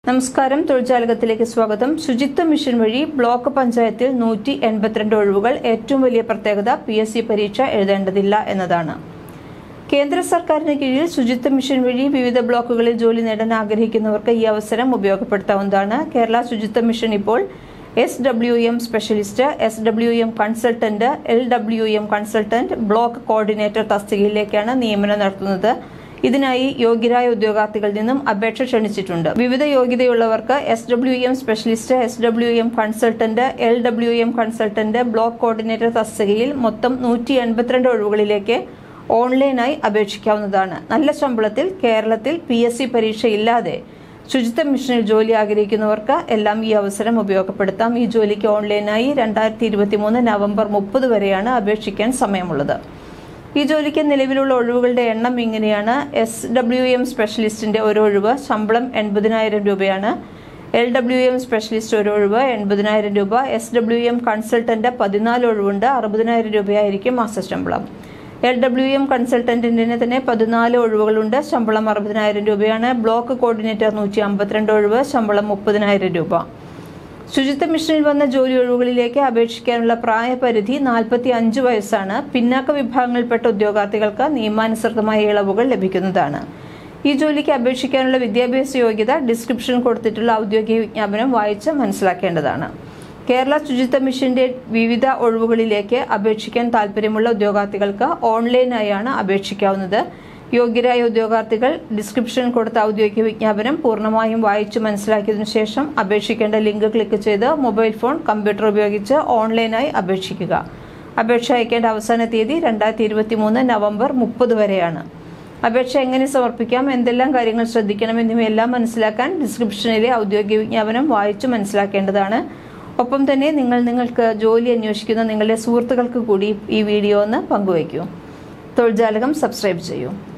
നമസ്കാരം തൊഴിൽജാലകത്തിലേക്ക് സ്വാഗതം ശുചിത്വ മിഷൻ വഴി ബ്ലോക്ക് പഞ്ചായത്തിൽ നൂറ്റി എൺപത്തിരണ്ട് ഒഴിവുകൾ ഏറ്റവും വലിയ പ്രത്യേകത പി എസ് സി പരീക്ഷ എഴുതേണ്ടതില്ല എന്നതാണ് കേന്ദ്ര സർക്കാരിന് കീഴിൽ ശുചിത്വ മിഷൻ വഴി വിവിധ ബ്ലോക്കുകളിൽ ജോലി നേടാൻ ആഗ്രഹിക്കുന്നവർക്ക് ഈ അവസരം ഉപയോഗപ്പെടുത്താവുന്നതാണ് കേരള ശുചിത്വ മിഷൻ ഇപ്പോൾ S W M specialist S W M consultant L W M consultant block coordinator തസ്തികയിലേക്കാണ് നിയമനം നടത്തുന്നത് ഇതിനായി യോഗ്യരായ ഉദ്യോഗാർത്ഥികളിൽ നിന്നും അപേക്ഷ ക്ഷണിച്ചിട്ടുണ്ട് വിവിധ യോഗ്യതയുള്ളവർക്ക് S W M specialist S W M consultant L W M consultant block coordinator തസ്തികയിൽ മൊത്തം നൂറ്റി എൺപത്തിരണ്ട് ഒഴിവുകളിലേക്ക് ഓൺലൈനായി അപേക്ഷിക്കാവുന്നതാണ് നല്ല ശമ്പളത്തിൽ കേരളത്തിൽ പി എസ് സി പരീക്ഷയില്ലാതെ ശുചിത്വ മിഷനിൽ ജോലി ആഗ്രഹിക്കുന്നവർക്ക് എല്ലാം ഈ അവസരം ഉപയോഗപ്പെടുത്താം ഈ ജോലിക്ക് ഓൺലൈനായി രണ്ടായിരത്തി ഇരുപത്തി മൂന്ന് നവംബർ മുപ്പത് വരെയാണ് അപേക്ഷിക്കാൻ സമയമുള്ളത് ഈ ജോലിക്ക് നിലവിലുള്ള ഒഴിവുകളുടെ എണ്ണം ഇങ്ങനെയാണ് എസ് ഡബ്ല്യു എം സ്പെഷ്യലിസ്റ്റിന്റെ ഒരു ഒഴിവ് ശമ്പളം എൺപതിനായിരം രൂപയാണ് എൽ ഡബ്ല്യു എം സ്പെഷ്യലിസ്റ്റ് ഒരു ഒഴിവ് എൺപതിനായിരം രൂപ എസ് ഡബ്ല്യു എം കൺസൾട്ടന്റ് പതിനാല് ഒഴിവുണ്ട് അറുപതിനായിരം രൂപയായിരിക്കും മാസശമ്പളം എൽ ഡബ്ല്യു എം കൺസൾട്ടന്റിന് തന്നെ പതിനാല് ഒഴിവുകളുണ്ട് ശമ്പളം അറുപതിനായിരം രൂപയാണ് ബ്ലോക്ക് കോർഡിനേറ്റർ നൂറ്റി അമ്പത്തിരണ്ട് ഒഴിവ് ശമ്പളം മുപ്പതിനായിരം രൂപ ശുചിത്വ മിഷനിൽ വന്ന ജോലി ഒഴിവുകളിലേക്ക് അപേക്ഷിക്കാനുള്ള പ്രായപരിധി നാൽപ്പത്തി അഞ്ച് വയസ്സാണ് പിന്നാക്ക വിഭാഗങ്ങളിൽപ്പെട്ട ഉദ്യോഗാർത്ഥികൾക്ക് നിയമാനുസൃതമായ ഇളവുകൾ ലഭിക്കുന്നതാണ് ഈ ജോലിക്ക് അപേക്ഷിക്കാനുള്ള വിദ്യാഭ്യാസ യോഗ്യത ഡിസ്ക്രിപ്ഷൻ കൊടുത്തിട്ടുള്ള ഔദ്യോഗിക വിജ്ഞാപനം വായിച്ച് മനസ്സിലാക്കേണ്ടതാണ് കേരള ശുചിത്വ മിഷന്റെ വിവിധ ഒഴിവുകളിലേക്ക് അപേക്ഷിക്കാൻ താൽപ്പര്യമുള്ള ഉദ്യോഗാർത്ഥികൾക്ക് ഓൺലൈനായാണ് അപേക്ഷിക്കാവുന്നത് യോഗ്യരായ ഉദ്യോഗാർത്ഥികൾ ഡിസ്ക്രിപ്ഷൻ കൊടുത്ത ഔദ്യോഗിക വിജ്ഞാപനം പൂർണ്ണമായും വായിച്ചു മനസ്സിലാക്കിയതിനു ശേഷം അപേക്ഷിക്കേണ്ട ലിങ്ക് ക്ലിക്ക് ചെയ്ത് മൊബൈൽ ഫോൺ കമ്പ്യൂട്ടർ ഉപയോഗിച്ച് ഓൺലൈനായി അപേക്ഷിക്കുക അപേക്ഷ അയക്കേണ്ട അവസാന തീയതി രണ്ടായിരത്തി ഇരുപത്തി മൂന്ന് നവംബർ മുപ്പത് വരെയാണ് അപേക്ഷ എങ്ങനെ സമർപ്പിക്കാം എന്തെല്ലാം കാര്യങ്ങൾ ശ്രദ്ധിക്കണം എന്നിവയെല്ലാം മനസ്സിലാക്കാൻ ഡിസ്ക്രിപ്ഷനിലെ ഔദ്യോഗിക വിജ്ഞാപനം വായിച്ചു മനസ്സിലാക്കേണ്ടതാണ് ഒപ്പം തന്നെ നിങ്ങൾ നിങ്ങൾക്ക് ജോലി അന്വേഷിക്കുന്ന നിങ്ങളുടെ സുഹൃത്തുക്കൾക്ക് കൂടി ഈ വീഡിയോ ഒന്ന് പങ്കുവയ്ക്കൂ തൊഴിൽജാലകം സബ്സ്ക്രൈബ് ചെയ്യൂ